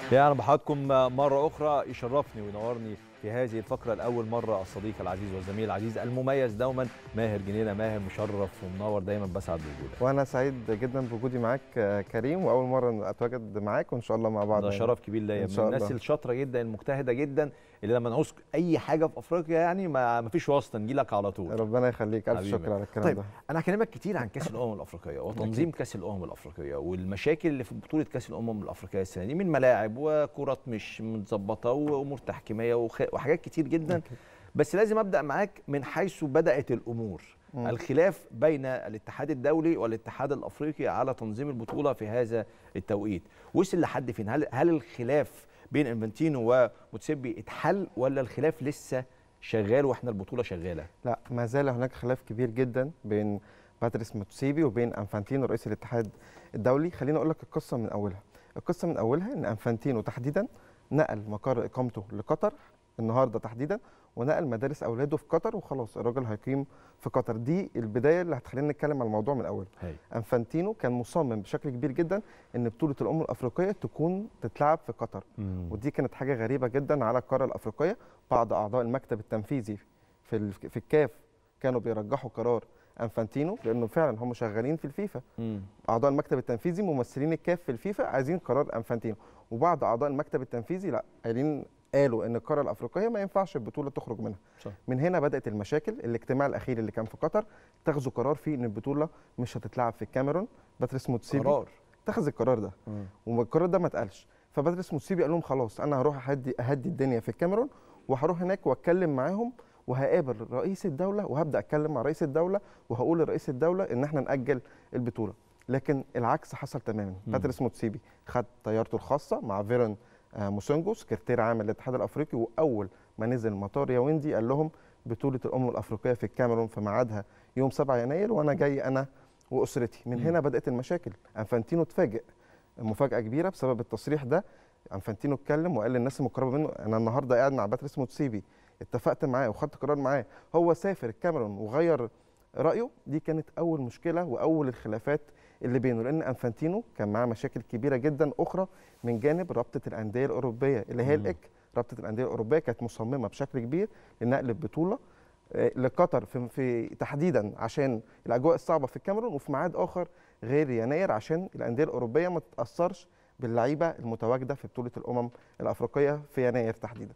يعني بحضراتكم مرة أخرى يشرفني وينورني في هذه الفقرة لأول مرة الصديق العزيز والزميل العزيز المميز دوما ماهر جنينة ماهر مشرف ومنور دايما بسعد بوجودك وانا سعيد جدا بوجودي معاك آه، كريم واول مره اتواجد معاك وان شاء الله مع بعض ده يعني. شرف كبير ليا إن من شاء الناس الله. الشاطرة جدا المجتهدة جدا اللي لما نعوز أي حاجة في أفريقيا يعني ما ما فيش واسطة نجي لك على طول ربنا يخليك الف حبيبي. شكر على الكلام طيب ده انا هكلمك كتير عن كاس الامم الافريقيه وتنظيم كاس الامم الافريقيه والمشاكل اللي في بطوله كاس الامم الافريقيه السنه دي من ملاعب وكرات مش متظبطه وامور تحكيميه وخ- وحاجات كتير جدا أكيد. بس لازم ابدا معاك من حيث بدات الامور مم. الخلاف بين الاتحاد الدولي والاتحاد الافريقي على تنظيم البطوله في هذا التوقيت وصل لحد فين هل هل الخلاف بين انفانتينو وموتسيبي اتحل ولا الخلاف لسه شغال واحنا البطوله شغاله لا ما زال هناك خلاف كبير جدا بين باتريس موتسيبي وبين انفانتينو رئيس الاتحاد الدولي خليني اقول لك القصه من اولها القصه من اولها ان انفانتينو تحديدا نقل مقر اقامته لقطر النهارده تحديدا ونقل مدارس اولاده في قطر وخلاص الراجل هيقيم في قطر دي البدايه اللي هتخلينا نتكلم عن الموضوع من الاول هاي. انفانتينو كان مصمم بشكل كبير جدا ان بطوله الامم الافريقيه تكون تتلعب في قطر ودي كانت حاجه غريبه جدا على القاره الافريقيه بعض اعضاء المكتب التنفيذي في ال- في الكاف كانوا بيرجحوا قرار انفانتينو لانه فعلا هم شغالين في الفيفا مم. اعضاء المكتب التنفيذي ممثلين الكاف في الفيفا عايزين قرار انفانتينو وبعض اعضاء المكتب التنفيذي لا قايلين قالوا ان القاره الافريقيه ما ينفعش البطوله تخرج منها صح. من هنا بدات المشاكل الاجتماع الاخير اللي كان في قطر اتخذوا قرار فيه ان البطوله مش هتتلعب في الكاميرون باتريس موتسيبي قرار اتخذ القرار ده والقرار ده ما اتقالش فبدرس موتسيبي قال لهم خلاص انا هروح اهدي اهدي الدنيا في الكاميرون وهروح هناك واتكلم معاهم وهقابل رئيس الدوله وهبدا اتكلم مع رئيس الدوله وهقول لرئيس الدوله ان احنا ناجل البطوله لكن العكس حصل تماما مم. باتريس موتسيبي خد طيارته الخاصه مع فيرون آه، موسونجو سكرتير عام الاتحاد الافريقي واول ما نزل مطار ياوندي قال لهم بطوله الامم الافريقيه في الكاميرون في ميعادها يوم 7 يناير وانا جاي انا واسرتي من مم. هنا بدات المشاكل انفانتينو اتفاجئ مفاجاه كبيره بسبب التصريح ده انفانتينو اتكلم وقال للناس المقربه منه انا النهارده قاعد مع باتريس موتسيبي اتفقت معاه وخدت قرار معاه هو سافر الكاميرون وغير رايه دي كانت اول مشكله واول الخلافات اللي بينه لان انفانتينو كان معاه مشاكل كبيره جدا اخرى من جانب رابطه الانديه الاوروبيه اللي هي مم. الاك رابطه الانديه الاوروبيه كانت مصممه بشكل كبير لنقل البطوله آه، لقطر في, في تحديدا عشان الاجواء الصعبه في الكاميرون وفي ميعاد اخر غير يناير عشان الانديه الاوروبيه ما تتاثرش باللعيبه المتواجده في بطوله الامم الافريقيه في يناير تحديدا.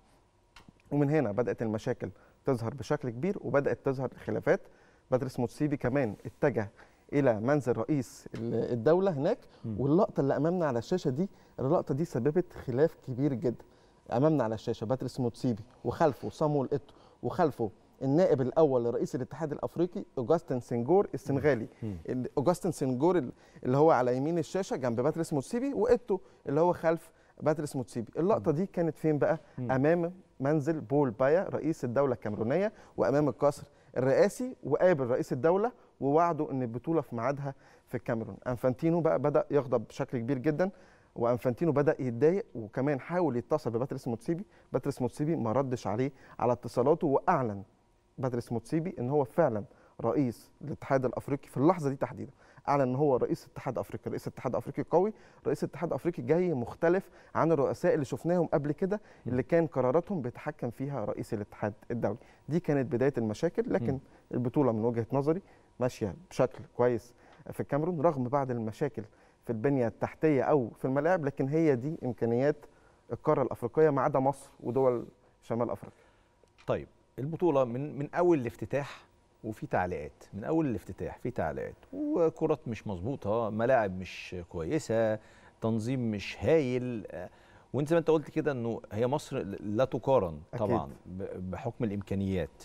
ومن هنا بدات المشاكل تظهر بشكل كبير وبدات تظهر الخلافات باتريس موتسيبي كمان اتجه الى منزل رئيس ال- الدوله هناك مم. واللقطه اللي امامنا على الشاشه دي اللقطه دي سببت خلاف كبير جدا امامنا على الشاشه باتريس موتسيبي وخلفه صامويل ايتو وخلفه النائب الاول لرئيس الاتحاد الافريقي اوجاستن سنجور السنغالي مم. ال- اوجاستن سنجور ال- اللي هو على يمين الشاشه جنب باتريس موتسيبي وايتو اللي هو خلف باتريس موتسيبي اللقطه دي كانت فين بقى مم. امام منزل بول بايا رئيس الدوله الكاميرونيه وامام القصر الرئاسي وقابل رئيس الدوله ووعده ان البطوله في ميعادها في الكاميرون انفانتينو بقى بدا يغضب بشكل كبير جدا وانفانتينو بدا يتضايق وكمان حاول يتصل بباتريس موتسيبي باتريس موتسيبي ما ردش عليه على اتصالاته واعلن باتريس موتسيبي ان هو فعلا رئيس الاتحاد الافريقي في اللحظه دي تحديدا اعلن ان هو رئيس اتحاد افريقيا رئيس اتحاد افريقي قوي رئيس اتحاد افريقي جاي مختلف عن الرؤساء اللي شفناهم قبل كده اللي كان قراراتهم بيتحكم فيها رئيس الاتحاد الدولي دي كانت بدايه المشاكل لكن مم. البطوله من وجهه نظري ماشيه بشكل كويس في الكاميرون رغم بعض المشاكل في البنيه التحتيه او في الملاعب لكن هي دي امكانيات القاره الافريقيه ما عدا مصر ودول شمال افريقيا طيب البطوله من من اول الافتتاح وفي تعليقات من اول الافتتاح في تعليقات وكرات مش مظبوطه ملاعب مش كويسه تنظيم مش هايل آه، وانت زي ما انت قلت كده انه هي مصر لا تقارن أكيد. طبعا ب- بحكم الامكانيات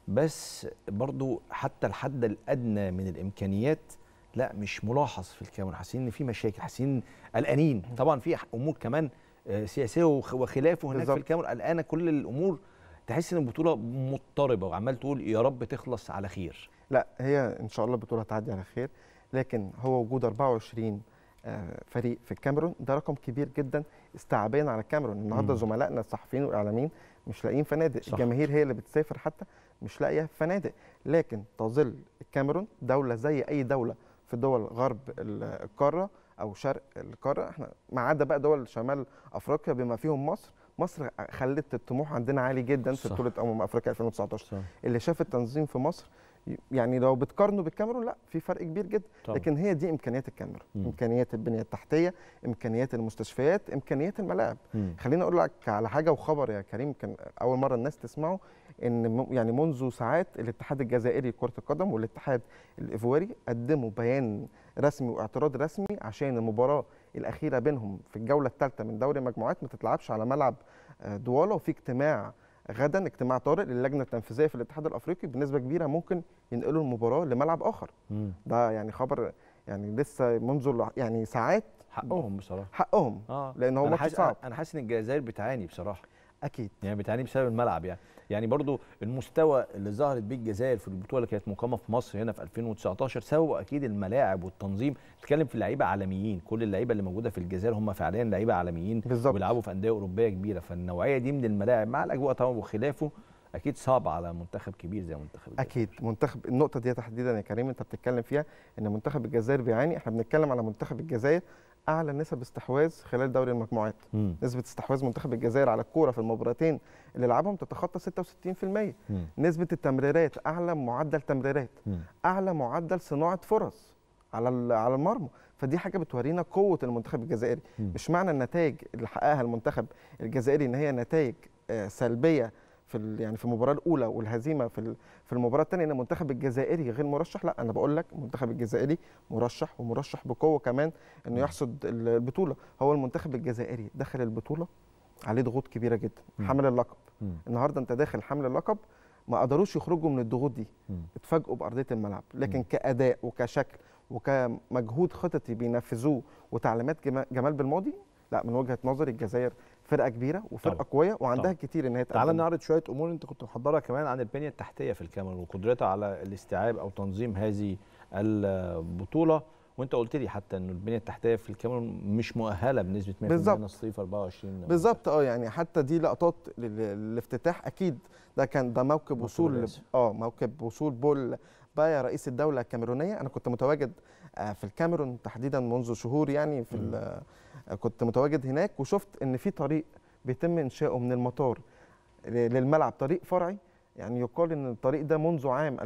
بس برضو حتى الحد الادنى من الامكانيات لا مش ملاحظ في الكاميرون حاسين ان في مشاكل حاسين قلقانين طبعا في امور كمان آه، سياسيه وخ- وخلافه هناك بالظبط. في الكاميرون قلقانه كل الامور تحس ان البطوله مضطربه وعمال تقول يا رب تخلص على خير لا هي ان شاء الله البطوله هتعدي على خير لكن هو وجود 24 آه، فريق في الكاميرون ده رقم كبير جدا استيعابيا على الكاميرون النهارده مم. زملائنا الصحفيين والاعلاميين مش لاقيين فنادق صح. الجماهير هي اللي بتسافر حتى مش لاقيه فنادق لكن تظل الكاميرون دوله زي اي دوله في دول غرب ال- القاره او شرق القاره احنا ما عدا بقى دول شمال افريقيا بما فيهم مصر مصر خلت الطموح عندنا عالي جدا في صح. بطوله امم افريقيا 2019 صح. اللي شاف التنظيم في مصر ي- يعني لو بتقارنه بالكاميرون لا في فرق كبير جدا طبعا. لكن هي دي امكانيات الكاميرون مم. امكانيات البنيه التحتيه امكانيات المستشفيات امكانيات الملاعب مم. خليني اقول لك على حاجه وخبر يا كريم كان اول مره الناس تسمعه ان م- يعني منذ ساعات الاتحاد الجزائري لكره القدم والاتحاد الايفواري قدموا بيان رسمي واعتراض رسمي عشان المباراه الاخيره بينهم في الجوله الثالثه من دوري المجموعات ما تتلعبش على ملعب آه، دواله وفي اجتماع غدا اجتماع طارئ للجنه التنفيذيه في الاتحاد الافريقي بنسبه كبيره ممكن ينقلوا المباراه لملعب اخر مم. ده يعني خبر يعني لسه منذ ال- يعني ساعات حقهم بصراحه حقهم اه لان هو أنا ماتش حاسس صعب انا حاسس ان الجزائر بتعاني بصراحه اكيد يعني بتعاني بسبب الملعب يعني يعني برضو المستوى اللي ظهرت بيه الجزائر في البطوله اللي كانت مقامه في مصر هنا في 2019 سببه اكيد الملاعب والتنظيم بتتكلم في لعيبه عالميين كل اللعيبه اللي موجوده في الجزائر هم فعليا لعيبه عالميين بالظبط. وبيلعبوا في انديه اوروبيه كبيره فالنوعيه دي من الملاعب مع الاجواء طبعا وخلافه اكيد صعب على منتخب كبير زي منتخب الجزائر. اكيد منتخب النقطه دي تحديدا يا كريم انت بتتكلم فيها ان منتخب الجزائر بيعاني احنا بنتكلم على منتخب الجزائر اعلى نسب استحواذ خلال دوري المجموعات مم. نسبه استحواذ منتخب الجزائر على الكوره في المباراتين اللي لعبهم تتخطى 66% مم. نسبه التمريرات اعلى معدل تمريرات مم. اعلى معدل صناعه فرص على ال- على المرمى فدي حاجه بتورينا قوه المنتخب الجزائري مم. مش معنى النتائج اللي حققها المنتخب الجزائري ان هي نتائج آه، سلبيه في ال- يعني في المباراه الاولى والهزيمه في ال- في المباراه الثانيه ان المنتخب الجزائري غير مرشح لا انا بقول لك المنتخب الجزائري مرشح ومرشح بقوه كمان انه مم. يحصد ال- البطوله هو المنتخب الجزائري دخل البطوله عليه ضغوط كبيره جدا مم. حامل اللقب مم. النهارده انت داخل حامل اللقب ما قدروش يخرجوا من الضغوط دي مم. اتفاجئوا بارضيه الملعب لكن مم. كاداء وكشكل وكمجهود خططي بينفذوه وتعليمات جما- جمال بالماضي لا من وجهه نظري الجزائر فرقه كبيره وفرقه طبعا. قويه وعندها طبعا. كتير ان هي تعال تقدم. نعرض شويه امور انت كنت محضرها كمان عن البنيه التحتيه في الكاميرون وقدرتها على الاستيعاب او تنظيم هذه البطوله وانت قلت لي حتى انه البنيه التحتيه في الكاميرون مش مؤهله بنسبه 100% بالظبط. نصيف 24 بالظبط اه يعني حتى دي لقطات لل- للافتتاح اكيد ده كان ده موكب موكب وصول الرئاسي. اه موكب وصول بول بايا رئيس الدوله الكاميرونيه انا كنت متواجد آه، في الكاميرون تحديدا منذ شهور يعني في ال- آه، كنت متواجد هناك وشفت ان في طريق بيتم انشاؤه من المطار ل- للملعب طريق فرعي يعني يقال ان الطريق ده منذ عام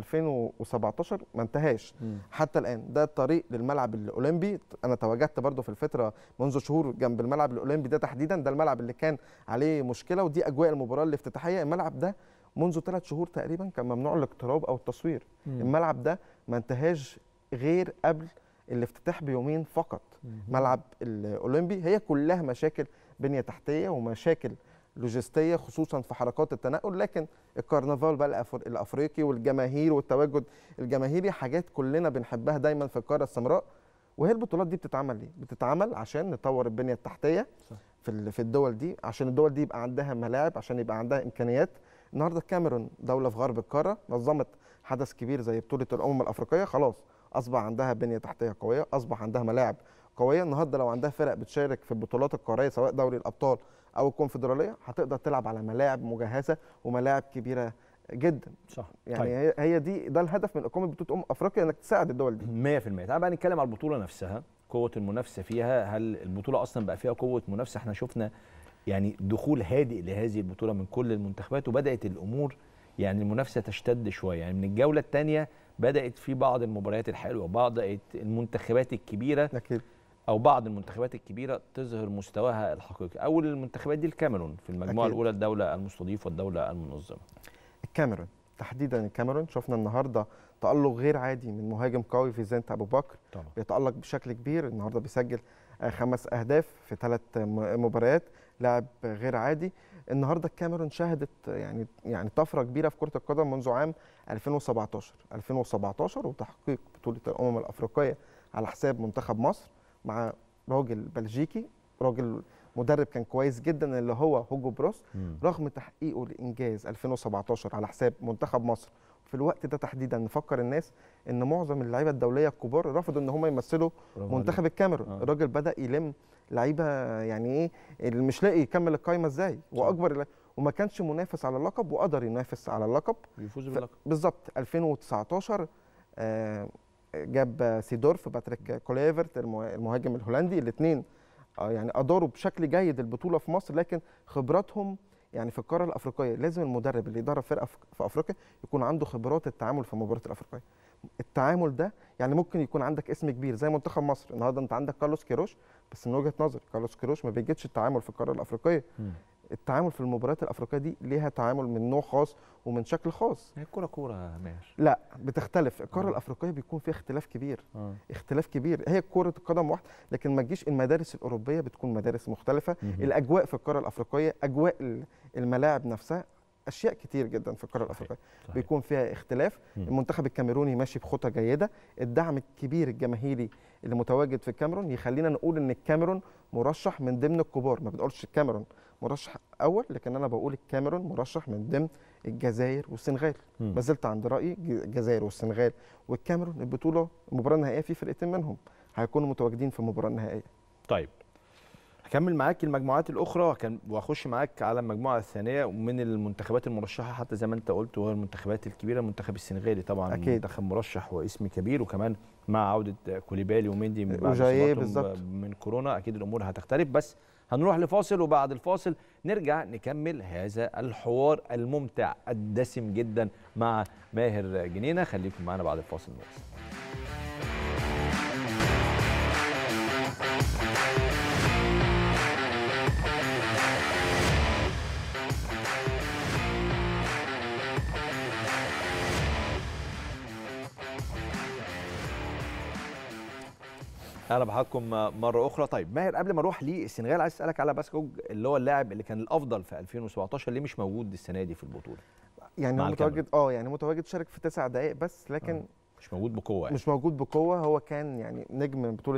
2017 ما انتهاش مم. حتى الان ده الطريق للملعب الاولمبي انا تواجدت برضو في الفتره منذ شهور جنب الملعب الاولمبي ده تحديدا ده الملعب اللي كان عليه مشكله ودي اجواء المباراه الافتتاحيه الملعب ده منذ ثلاث شهور تقريبا كان ممنوع الاقتراب او التصوير مم. الملعب ده ما انتهاش غير قبل الافتتاح بيومين فقط مم. ملعب الاولمبي هي كلها مشاكل بنيه تحتيه ومشاكل لوجستيه خصوصا في حركات التنقل لكن الكرنفال بقى الأفر- الافريقي والجماهير والتواجد الجماهيري حاجات كلنا بنحبها دايما في القاره السمراء وهي البطولات دي بتتعمل ليه؟ بتتعمل عشان نطور البنيه التحتيه صح. في ال- في الدول دي عشان الدول دي يبقى عندها ملاعب عشان يبقى عندها امكانيات النهارده الكاميرون دوله في غرب القاره نظمت حدث كبير زي بطوله الامم الافريقيه خلاص اصبح عندها بنيه تحتيه قويه اصبح عندها ملاعب قويه النهارده لو عندها فرق بتشارك في البطولات القاريه سواء دوري الابطال او الكونفدراليه هتقدر تلعب على ملاعب مجهزه وملاعب كبيره جدا صح يعني طيب. هي هي دي ده الهدف من اقامه بطوله امم افريقيا انك تساعد الدول دي 100% تعال بقى نتكلم على البطوله نفسها قوه المنافسه فيها هل البطوله اصلا بقى فيها قوه منافسه احنا شفنا يعني دخول هادئ لهذه البطوله من كل المنتخبات وبدات الامور يعني المنافسه تشتد شويه يعني من الجوله الثانيه بدات في بعض المباريات الحلوه بدات المنتخبات الكبيره اكيد او بعض المنتخبات الكبيره تظهر مستواها الحقيقي اول المنتخبات دي الكاميرون في المجموعه أكيد. الاولى الدوله المستضيفه والدوله المنظمه الكاميرون تحديدا الكاميرون شفنا النهارده تألق غير عادي من مهاجم قوي في زينت ابو بكر طبعا بيتألق بشكل كبير النهارده بيسجل آه، خمس اهداف في ثلاث مباريات لاعب غير عادي النهارده الكاميرون شهدت يعني يعني طفره كبيره في كره القدم منذ عام 2017 2017 وتحقيق بطوله الامم الافريقيه على حساب منتخب مصر مع راجل بلجيكي راجل مدرب كان كويس جدا اللي هو هوجو بروس مم. رغم تحقيقه لانجاز 2017 على حساب منتخب مصر في الوقت ده تحديدا نفكر الناس ان معظم اللعيبه الدوليه الكبار رفضوا ان هم يمثلوا برافو منتخب الكاميرون آه. الراجل بدا يلم لعيبه يعني ايه اللي مش لاقي يكمل القايمه ازاي واكبر الل- وما كانش منافس على اللقب وقدر ينافس على اللقب عليك. بيفوزوا ف- باللقب بالظبط 2019 آه جاب سيدورف باتريك كوليفرت المه- المهاجم الهولندي الاثنين يعني اداروا بشكل جيد البطوله في مصر لكن خبراتهم يعني في القاره الافريقيه لازم المدرب اللي يدرب فرقه في- في افريقيا يكون عنده خبرات التعامل في المباريات الافريقيه التعامل ده يعني ممكن يكون عندك اسم كبير زي منتخب مصر النهارده انت عندك كارلوس كيروش بس من وجهه نظري كارلوس كيروش ما بيجدش التعامل في القاره الافريقيه مم. التعامل في المباريات الافريقيه دي ليها تعامل من نوع خاص ومن شكل خاص هي الكوره كوره يا ماهر لا بتختلف القاره آه. الافريقيه بيكون فيها اختلاف كبير اه اختلاف كبير هي كره القدم واحده لكن ما تجيش المدارس الاوروبيه بتكون مدارس مختلفه مهم. الاجواء في القاره الافريقيه اجواء ال- الملاعب نفسها اشياء كتير جدا في القاره صحيح. الافريقيه صحيح. بيكون فيها اختلاف مم. المنتخب الكاميروني ماشي بخطى جيده الدعم الكبير الجماهيري اللي متواجد في الكاميرون يخلينا نقول ان الكاميرون مرشح من ضمن الكبار ما بنقولش الكاميرون مرشح اول لكن انا بقول الكاميرون مرشح من ضمن الجزائر والسنغال مم. ما زلت عند رايي ج- الجزائر والسنغال والكاميرون البطوله المباراه النهائيه في فرقتين منهم هيكونوا متواجدين في المباراه النهائيه طيب هكمل معاك المجموعات الاخرى كان واخش معاك على المجموعه الثانيه ومن المنتخبات المرشحه حتى زي ما انت قلت وهو المنتخبات الكبيره المنتخب السنغالي طبعا أكيد. منتخب مرشح واسم كبير وكمان مع عوده كوليبالي ومندي من بعد وجاييه إصاباتهم بالظبط. من كورونا اكيد الامور هتختلف بس هنروح لفاصل وبعد الفاصل نرجع نكمل هذا الحوار الممتع الدسم جدا مع ماهر جنينه خليكم معنا بعد الفاصل بس. اهلا بحضراتكم مره اخرى طيب ماهر قبل ما اروح للسنغال عايز اسالك على باسكوج اللي هو اللاعب اللي كان الافضل في 2017 ليه مش موجود السنه دي في البطوله يعني مع هو الكاميرون. متواجد اه يعني متواجد شارك في تسع دقائق بس لكن آه. مش موجود بقوه يعني. مش موجود بقوه هو كان يعني نجم من بطوله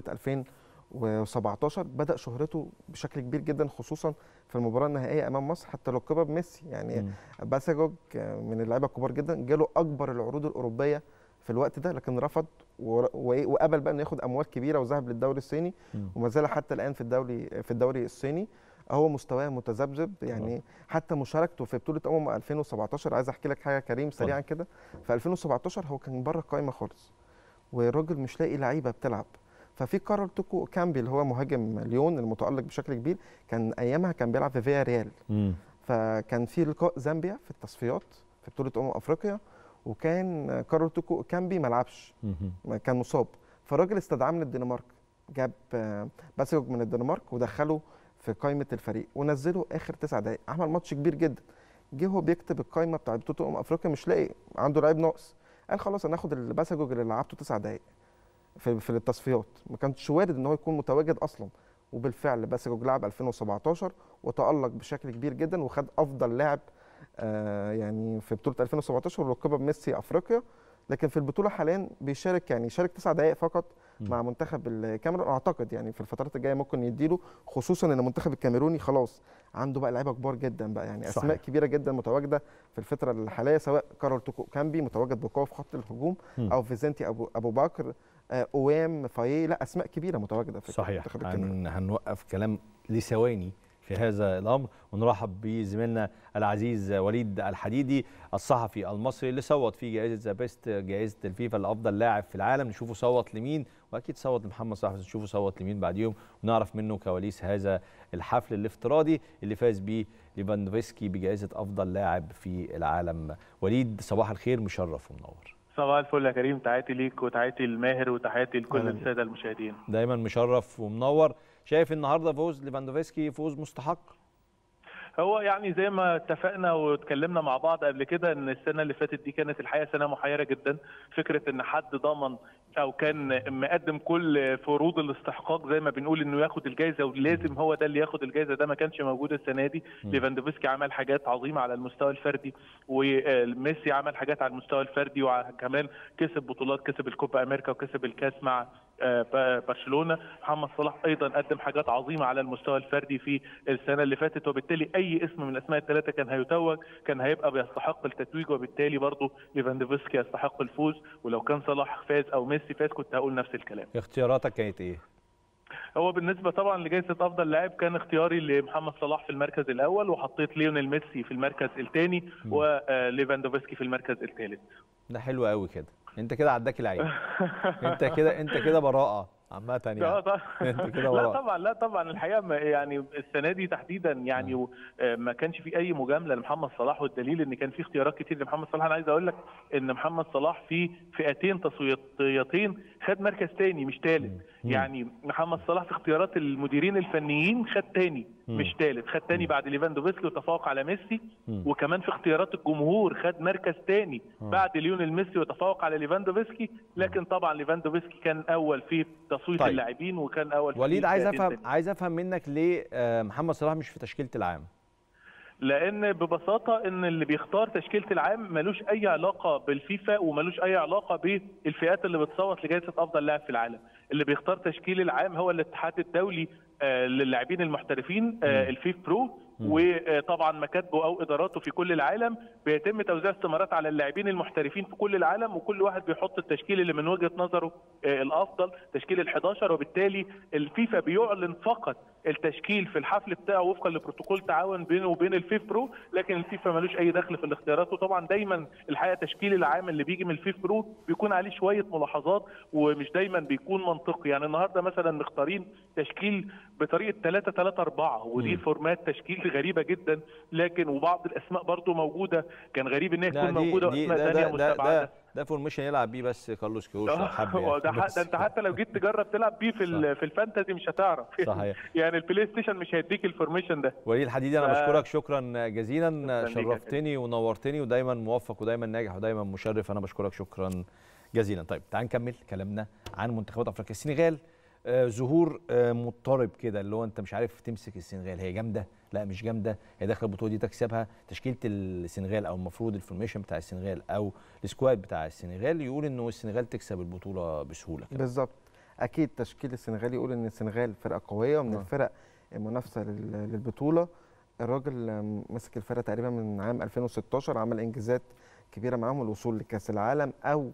2017 بدا شهرته بشكل كبير جدا خصوصا في المباراه النهائيه امام مصر حتى لقبها بميسي يعني مم. باساجوج من اللعيبه الكبار جدا جاله اكبر العروض الاوروبيه في الوقت ده لكن رفض ور- وإيه- وقبل بقى انه ياخد اموال كبيره وذهب للدوري الصيني مم. وما زال حتى الان في الدوري في الدوري الصيني هو مستواه متذبذب يعني حتى مشاركته في بطوله امم 2017 عايز احكي لك حاجه كريم سريعا كده في 2017 هو كان بره القايمه خالص والراجل مش لاقي لعيبه بتلعب ففي كارل توكو كامبي اللي هو مهاجم ليون المتالق بشكل كبير كان ايامها كان بيلعب في فيا ريال مم. فكان في لقاء زامبيا في التصفيات في بطوله امم افريقيا وكان كارل توكو كامبي ما لعبش مم. كان مصاب فالراجل استدعاه من الدنمارك جاب آه، باسيوج من الدنمارك ودخله في قائمه الفريق ونزله اخر تسع دقائق عمل ماتش كبير جدا جه هو بيكتب القائمه بتاعت بطوله امم افريقيا مش لاقي عنده لعيب ناقص قال خلاص انا هاخد الباسيوج اللي لعبته تسع دقائق في في التصفيات ما كانش وارد ان هو يكون متواجد اصلا وبالفعل باسيوج لعب 2017 وتالق بشكل كبير جدا وخد افضل لاعب آه يعني في بطوله 2017 ولقبها بميسي افريقيا لكن في البطوله حاليا بيشارك يعني شارك تسع دقائق فقط مم. مع منتخب الكاميرون اعتقد يعني في الفترات الجايه ممكن يديله خصوصا ان المنتخب الكاميروني خلاص عنده بقى لعيبه كبار جدا بقى يعني صحيح. اسماء كبيره جدا متواجده في الفتره الحاليه سواء كارل توكو كامبي متواجد بقوه في خط الهجوم مم. او فيزنتي ابو ابو بكر آه، اوام فايه لا اسماء كبيره متواجده في صحيح المنتخب الكاميروني هن هنوقف كلام لثواني في هذا الامر ونرحب بزميلنا العزيز وليد الحديدي الصحفي المصري اللي صوت في جائزه ذا بيست جائزه الفيفا لافضل لاعب في العالم نشوفه صوت لمين واكيد صوت لمحمد صلاح بس نشوفه صوت لمين بعديهم ونعرف منه كواليس هذا الحفل الافتراضي اللي فاز بيه ليفاندوفسكي بجائزه افضل لاعب في العالم وليد صباح الخير مشرف ومنور صباح الفل يا كريم تحياتي ليك وتحياتي لماهر وتحياتي لكل أهلا بيك. الساده المشاهدين دايما مشرف ومنور شايف النهارده فوز ليفاندوفسكي فوز مستحق هو يعني زي ما اتفقنا واتكلمنا مع بعض قبل كده ان السنه اللي فاتت دي كانت الحقيقه سنه محيره جدا فكره ان حد ضمن او كان مقدم كل فروض الاستحقاق زي ما بنقول انه ياخد الجائزه ولازم هو ده اللي ياخد الجائزه ده ما كانش موجود السنه دي مم. ليفاندوفسكي عمل حاجات عظيمه على المستوى الفردي وميسي عمل حاجات على المستوى الفردي وكمان كسب بطولات كسب الكوبا امريكا وكسب الكاس مع آه، ب- برشلونه محمد صلاح ايضا قدم حاجات عظيمه على المستوى الفردي في السنه اللي فاتت وبالتالي اي اسم من الاسماء الثلاثه كان هيتوج كان هيبقى بيستحق التتويج وبالتالي برضه ليفاندوفسكي يستحق الفوز ولو كان صلاح فاز او ميسي فاز كنت هقول نفس الكلام اختياراتك كانت ايه هو بالنسبه طبعا لجائزه افضل لاعب كان اختياري لمحمد صلاح في المركز الاول وحطيت ليونيل ميسي في المركز الثاني مم. وليفاندوفسكي في المركز الثالث ده حلو قوي كده انت كده عداك العين انت كده انت كده براءه عامه لا يعني طبعا انت كده لا براءه طبعا لا طبعا الحقيقه ما- يعني السنه دي تحديدا يعني و- آه، ما كانش في اي مجامله لمحمد صلاح والدليل ان كان في اختيارات كتير لمحمد صلاح انا عايز اقول لك ان محمد صلاح في فئتين تصويتين خد مركز تاني مش ثالث مم. يعني محمد صلاح في اختيارات المديرين الفنيين خد تاني مم. مش ثالث خد تاني بعد ليفاندوفسكي وتفوق على ميسي مم. وكمان في اختيارات الجمهور خد مركز تاني آه. بعد ليونيل ميسي وتفوق على ليفاندوفسكي لكن طبعا ليفاندوفسكي كان اول في تصويت طيب. اللاعبين وكان اول في وليد عايز فئتين افهم عايز افهم منك ليه آه، محمد صلاح مش في تشكيله العام لان ببساطه ان اللي بيختار تشكيله العام ملوش اي علاقه بالفيفا وملوش اي علاقه بالفئات اللي بتصوت لجائزه افضل لاعب في العالم اللي بيختار تشكيل العام هو الاتحاد الدولي آه، للاعبين المحترفين آه، مم. الفيف برو مم. وطبعا مكاتبه او اداراته في كل العالم بيتم توزيع استمارات على اللاعبين المحترفين في كل العالم وكل واحد بيحط التشكيل اللي من وجهه نظره آه، الافضل تشكيل ال 11 وبالتالي الفيفا بيعلن فقط التشكيل في الحفل بتاعه وفقا لبروتوكول تعاون بينه وبين الفيف برو لكن الفيفا ملوش اي دخل في الاختيارات وطبعا دايما الحقيقه تشكيل العام اللي بيجي من الفيف برو بيكون عليه شويه ملاحظات ومش دايما بيكون منطقي يعني النهارده مثلا مختارين تشكيل بطريقه 3 3 4 ودي مم. فورمات تشكيل غريبه جدا لكن وبعض الاسماء برضو موجوده كان غريب ان هي لا تكون دي موجوده دي واسماء ده ثانيه ده ده, مستبعده ده, ده فورميشن يلعب بيه بس كارلوس كيروش لو حب هو يعني. ده, ح- بس. ده انت حتى لو جيت تجرب تلعب بيه في ال- في الفانتازي مش هتعرف صحيح. يعني البلاي ستيشن مش هيديك الفورميشن ده وليد الحديدي انا ف- بشكرك شكرا جزيلا شكراً ليك يا شرفتني ونورتني ودايما موفق ودايما ناجح ودايما مشرف انا بشكرك شكرا جزيلا طيب تعال نكمل كلامنا عن منتخبات افريقيا السنغال آه ظهور آه مضطرب كده اللي هو انت مش عارف تمسك السنغال هي جامده لا مش جامده هي داخله البطوله دي تكسبها تشكيله السنغال او المفروض الفورميشن بتاع السنغال او السكواد بتاع السنغال يقول انه السنغال تكسب البطوله بسهوله كده بالظبط اكيد تشكيل السنغال يقول ان السنغال فرقه قويه ومن آه. الفرق المنافسه لل- للبطوله الراجل آم، مسك الفرقه تقريبا من عام 2016 عمل انجازات كبيره معاهم الوصول لكاس العالم او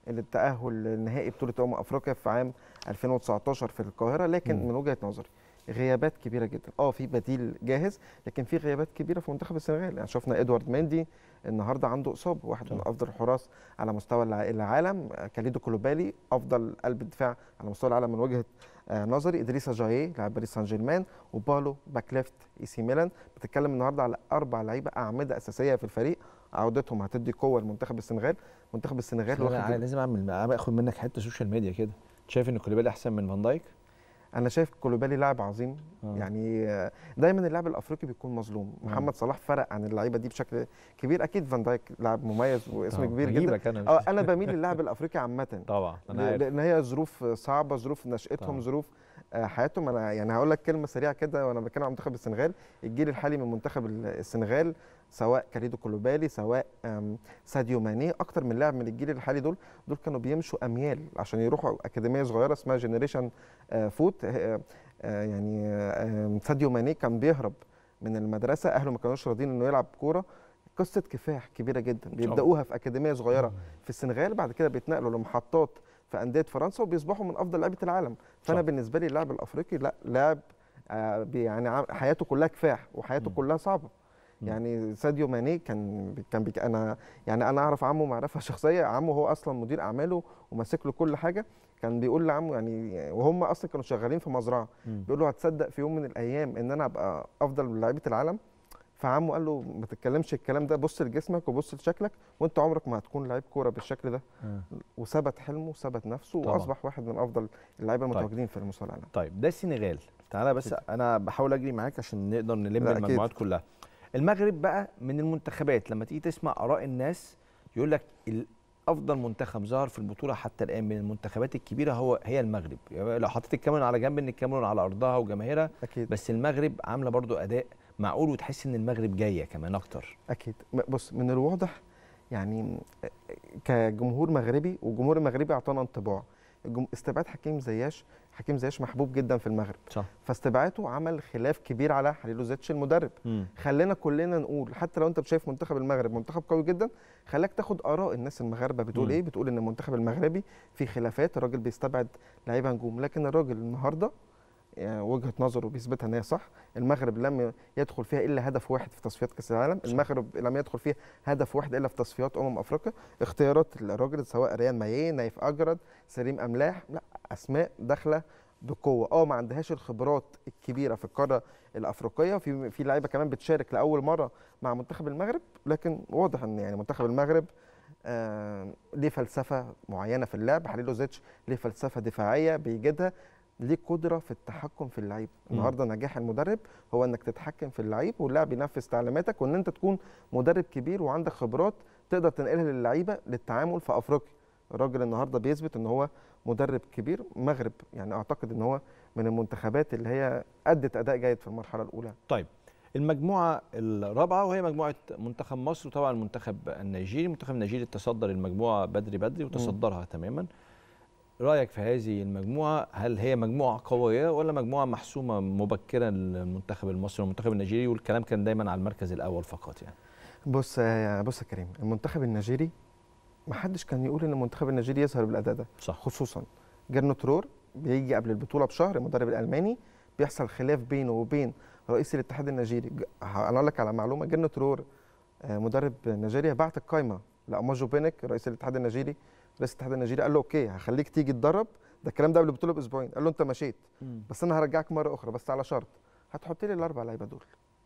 التاهل لنهائي بطوله امم افريقيا في عام 2019 في القاهره لكن مم. من وجهه نظري غيابات كبيره جدا اه في بديل جاهز لكن في غيابات كبيره في منتخب السنغال يعني شفنا ادوارد مندي النهارده عنده اصابه واحد من طبعا. افضل الحراس على مستوى الع- العالم آه، كاليدو كولوبالي افضل قلب دفاع على مستوى العالم من وجهه آه، نظري ادريسا جاييه لاعب باريس سان جيرمان وبالو باكليفت اي سي ميلان بتتكلم النهارده على اربع لعيبه اعمده اساسيه في الفريق عودتهم هتدي قوه لمنتخب السنغال منتخب السنغال لا، لا، واخد لازم اعمل اخد منك حته سوشيال ميديا كده شايف ان كوليبالي احسن من فان دايك انا شايف كولوبالي لاعب عظيم آه. يعني آه، دايما اللاعب الافريقي بيكون مظلوم محمد صلاح فرق عن اللعيبه دي بشكل كبير اكيد فان دايك لاعب مميز واسم آه، كبير جدا هجيبك انا اه انا بميل للاعب الافريقي عامه طبعا انا ل- عارف لان هي ظروف صعبه ظروف نشاتهم طبعا. ظروف آه، حياتهم انا يعني هقول لك كلمه سريعه كده وانا بتكلم عن منتخب السنغال الجيل الحالي من منتخب ال- السنغال سواء كاليدو كولوبالي سواء آم، ساديو ماني اكتر من لاعب من الجيل الحالي دول دول كانوا بيمشوا اميال عشان يروحوا اكاديميه صغيره اسمها جينيريشن فوت آه، آه، يعني آه، آم، ساديو ماني كان بيهرب من المدرسه اهله ما كانوش راضيين انه يلعب كوره قصه كفاح كبيره جدا بيبداوها في اكاديميه صغيره في السنغال بعد كده بيتنقلوا لمحطات في انديه فرنسا وبيصبحوا من افضل لعيبه العالم فانا صح. بالنسبه لي اللاعب الافريقي لا لاعب آه، بي- يعني عم- حياته كلها كفاح وحياته مم. كلها صعبه مم. يعني ساديو ماني كان كان بيك انا يعني انا اعرف عمه معرفه شخصيه عمه هو اصلا مدير اعماله وماسك له كل حاجه كان بيقول لعمه يعني وهم اصلا كانوا شغالين في مزرعه مم. بيقول له هتصدق في يوم من الايام ان انا ابقى افضل لعيبه العالم فعمه قال له ما تتكلمش الكلام ده بص لجسمك وبص لشكلك وانت عمرك ما هتكون لعيب كوره بالشكل ده آه. وثبت حلمه وثبت نفسه طبعا. واصبح واحد من افضل اللعيبه طيب. المتواجدين في المستوى العالمي طيب ده السنغال تعالى بس انا بحاول اجري معاك عشان نقدر نلم لا، أكيد. المجموعات كلها المغرب بقى من المنتخبات لما تيجي تسمع اراء الناس يقول لك ال- افضل منتخب ظهر في البطوله حتى الان من المنتخبات الكبيره هو هي المغرب يعني لو حطيت الكاميرون على جنب ان الكاميرون على ارضها وجماهيرها اكيد بس المغرب عامله برضو اداء معقول وتحس ان المغرب جايه كمان اكتر اكيد م- بص من الواضح يعني كجمهور مغربي والجمهور المغربي اعطانا انطباع الجم- استبعاد حكيم زياش حكيم زياش محبوب جدا في المغرب صح فاستبعاده عمل خلاف كبير على حليلوزيتش المدرب خلينا كلنا نقول حتى لو انت شايف منتخب المغرب منتخب قوي جدا خلاك تاخد اراء الناس المغاربه بتقول مم. ايه بتقول ان المنتخب المغربي في خلافات الراجل بيستبعد لعيبه نجوم لكن الراجل النهارده يعني وجهه نظره بيثبتها ان هي صح المغرب لم يدخل فيها الا هدف واحد في تصفيات كاس العالم صح. المغرب لم يدخل فيها هدف واحد الا في تصفيات امم افريقيا اختيارات الراجل سواء ريان ماييه نايف اجرد سليم املاح لا اسماء داخله بقوه اه ما عندهاش الخبرات الكبيره في القاره الافريقيه في في لعيبه كمان بتشارك لاول مره مع منتخب المغرب لكن واضح ان يعني منتخب المغرب آه ليه فلسفه معينه في اللعب حليلوزيتش ليه فلسفه دفاعيه بيجدها ليه قدره في التحكم في اللعيب مم. النهارده نجاح المدرب هو انك تتحكم في اللعيب واللاعب ينفذ تعليماتك وان انت تكون مدرب كبير وعندك خبرات تقدر تنقلها للعيبه للتعامل في افريقيا الراجل النهارده بيثبت ان هو مدرب كبير مغرب يعني اعتقد ان هو من المنتخبات اللي هي ادت اداء جيد في المرحله الاولى طيب المجموعة الرابعة وهي مجموعة منتخب مصر وطبعا المنتخب النيجيري، المنتخب النيجيري تصدر المجموعة بدري بدري وتصدرها تماما. رأيك في هذه المجموعة هل هي مجموعة قوية ولا مجموعة محسومة مبكرا للمنتخب المصري والمنتخب النيجيري والكلام كان دايما على المركز الأول فقط يعني. بص يا بص يا كريم المنتخب النيجيري ما حدش كان يقول ان المنتخب النيجيري يظهر بالاداء ده صح خصوصا جيرنو ترور بيجي قبل البطوله بشهر المدرب الالماني بيحصل خلاف بينه وبين رئيس الاتحاد النيجيري ج- ه- انا اقول لك على معلومه جيرنو ترور آه، مدرب نيجيريا بعت القايمه لاماجو بينك رئيس الاتحاد النيجيري رئيس الاتحاد النيجيري قال له اوكي هخليك تيجي تدرب ده الكلام ده قبل البطوله باسبوعين قال له انت مشيت مم. بس انا هرجعك مره اخرى بس على شرط هتحط لي الاربع لعيبه دول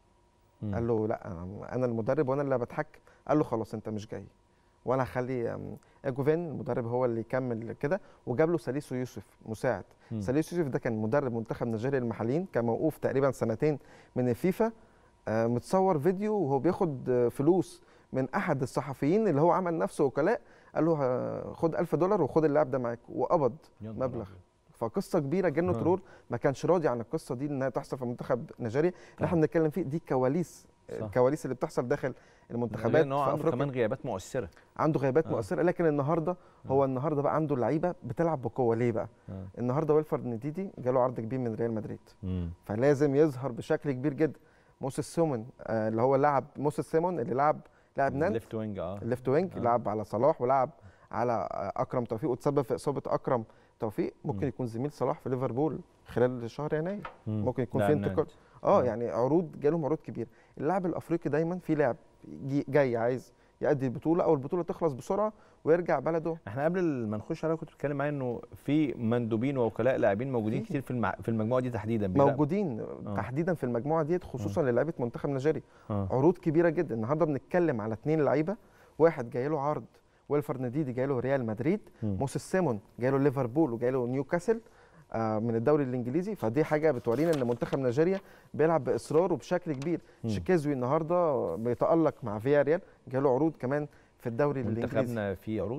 مم. قال له لا انا المدرب وانا اللي بتحكم قال له خلاص انت مش جاي وانا هخلي أم، اجوفين المدرب هو اللي يكمل كده وجاب له ساليسو يوسف مساعد مم. ساليسو يوسف ده كان مدرب منتخب نيجيريا المحليين كان موقوف تقريبا سنتين من الفيفا آه، متصور فيديو وهو بياخد آه، فلوس من احد الصحفيين اللي هو عمل نفسه وكلاء قال له آه، خد 1000 دولار وخد اللاعب ده معاك وقبض يا نهار مبلغ. أبيض. فقصه كبيره جنو آه. ترور ما كانش راضي عن القصه دي انها تحصل في منتخب نيجيريا اللي احنا آه. بنتكلم فيه دي كواليس صح. الكواليس اللي بتحصل داخل المنتخبات لأن هو في عنده افريقيا كمان غيابات مؤثرة. عنده غيابات آه. مؤثره لكن النهارده هو النهارده بقى عنده لعيبه بتلعب بقوه ليه بقى آه. النهارده ويلفرد نديدي جاله عرض كبير من ريال مدريد مم. فلازم يظهر بشكل كبير جدا موسيس سيمون آه اللي هو لاعب موسيس سيمون اللي لعب لاعب نانت ليفت وينج اه الليفت وينج آه. لعب على صلاح ولعب على آه، اكرم توفيق وتسبب في اصابه اكرم توفيق ممكن مم. يكون زميل صلاح في ليفربول خلال شهر يناير مم. ممكن يكون لاعب في انتقال نانت. اه آه. يعني عروض جالهم عروض كبيره اللاعب الافريقي دايما في لاعب جي- جاي عايز يأدي البطوله او البطوله تخلص بسرعه ويرجع بلده احنا قبل ما نخش عليها كنت بتتكلم معايا انه في مندوبين ووكلاء لاعبين موجودين في- كتير في المع... في المجموعه دي تحديدا بيلعب- موجودين آه. تحديدا في المجموعه ديت خصوصا للاعيبه منتخب نيجيريا آه. عروض كبيره جدا النهارده بنتكلم على اثنين لعيبه واحد جاي له عرض ويلفر نديدي جاي له ريال مدريد مم. موسيس سيمون جاي له ليفربول وجاي له نيوكاسل آه، من الدوري الانجليزي فدي حاجه بتورينا ان منتخب نيجيريا بيلعب باصرار وبشكل كبير مم. شيكيزوي النهارده بيتالق مع فيا ريال جاي له عروض كمان في الدوري الانجليزي منتخبنا فيه عروض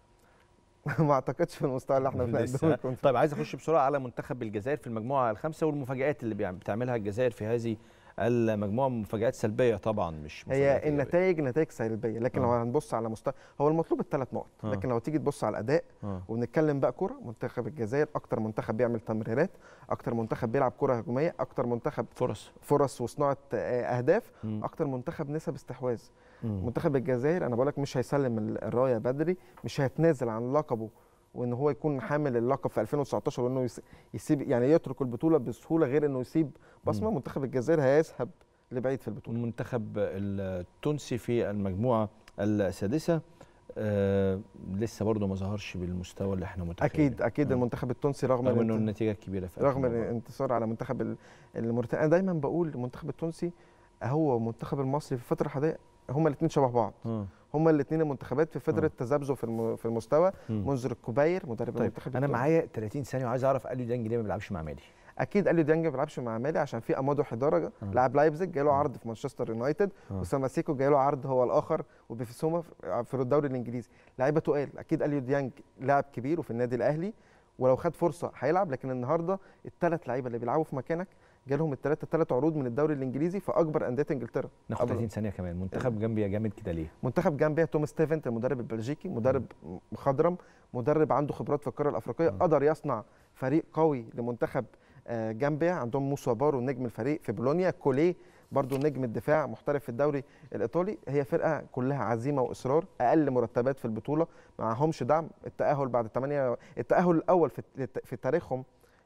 ما اعتقدش في المستوى اللي احنا لسه. بنقدمه يكون طيب عايز اخش بسرعه على منتخب الجزائر في المجموعه الخامسه والمفاجات اللي بيعم- بتعملها الجزائر في هذه المجموعه مفاجات سلبيه طبعا مش مفاجآت هي إيجابية. النتائج نتائج سلبيه لكن آه. لو هنبص على مستوى هو المطلوب الثلاث نقط آه. لكن لو تيجي تبص على الاداء آه. وبنتكلم بقى كوره منتخب الجزائر اكتر منتخب بيعمل تمريرات اكتر منتخب بيلعب كره هجوميه اكتر منتخب فرص فرص وصناعه آه، اهداف مم. اكتر منتخب نسب استحواذ مم. منتخب الجزائر انا بقولك مش هيسلم ال- الرايه بدري مش هيتنازل عن لقبه وان هو يكون حامل اللقب في 2019 وانه يس- يسيب يعني يترك البطوله بسهوله غير انه يسيب بصمه مم. منتخب الجزائر هيذهب لبعيد في البطوله والمنتخب التونسي في المجموعه السادسه آه لسه برضه ما ظهرش بالمستوى اللي احنا متخيلين اكيد اكيد آه. المنتخب التونسي رغم رغم انه الانت- النتيجه كبيره في رغم الموضوع. الانتصار على منتخب ال- الموريتاني انا دايما بقول المنتخب التونسي هو والمنتخب المصري في الفتره الحاليه هما الاثنين شبه بعض آه. هما الاثنين المنتخبات في فتره آه. تذبذب في الم- في المستوى مم. منذر الكوباير مدرب طيب المنتخب انا التونسي. معايا 30 ثانيه وعايز اعرف اليو ديانج ليه ما بيلعبش مع مالي اكيد اليو ديانج ما بيلعبش مع مالي عشان في امادو حيدارة آه. لاعب لايبزيج جاي له آه. عرض في مانشستر يونايتد آه. وسام سيكو جاي له عرض هو الاخر وبيفيسوما في الدوري الانجليزي لعيبه تقال اكيد اليو ديانج لاعب كبير وفي النادي الاهلي ولو خد فرصه هيلعب لكن النهارده الثلاث لعيبه اللي بيلعبوا في مكانك جالهم الثلاثه ثلاث عروض من الدوري الانجليزي في اكبر انديه انجلترا ناخد أبرز. 30 ثانيه كمان منتخب جامبيا جامد كده ليه منتخب جامبيا توم ستيفنت المدرب البلجيكي مدرب مخضرم مدرب عنده خبرات في القاره الافريقيه مم. قدر يصنع فريق قوي لمنتخب آه، جامبيا عندهم موسى بارو نجم الفريق في بولونيا كوليه برضو نجم الدفاع محترف في الدوري الايطالي هي فرقه كلها عزيمه واصرار اقل مرتبات في البطوله معهمش دعم التاهل بعد 8 التاهل الاول في في تاريخهم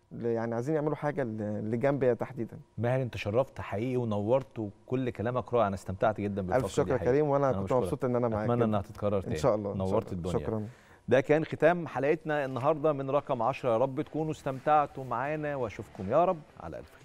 ل- يعني عايزين يعملوا حاجه ل- لجامبيا تحديدا ماهر انت شرفت حقيقي ونورت وكل كلامك رائع انا استمتعت جدا بالفقره الف شكر دي يا حقيقي. كريم وانا أنا كنت بشكرك. مبسوط ان انا معاك اتمنى جداً. انها تتكرر تاني ان شاء الله إن شاء نورت الله. الدنيا شكرا ده كان ختام حلقتنا النهارده من رقم 10 يا رب تكونوا استمتعتوا معانا واشوفكم يا رب على الف خير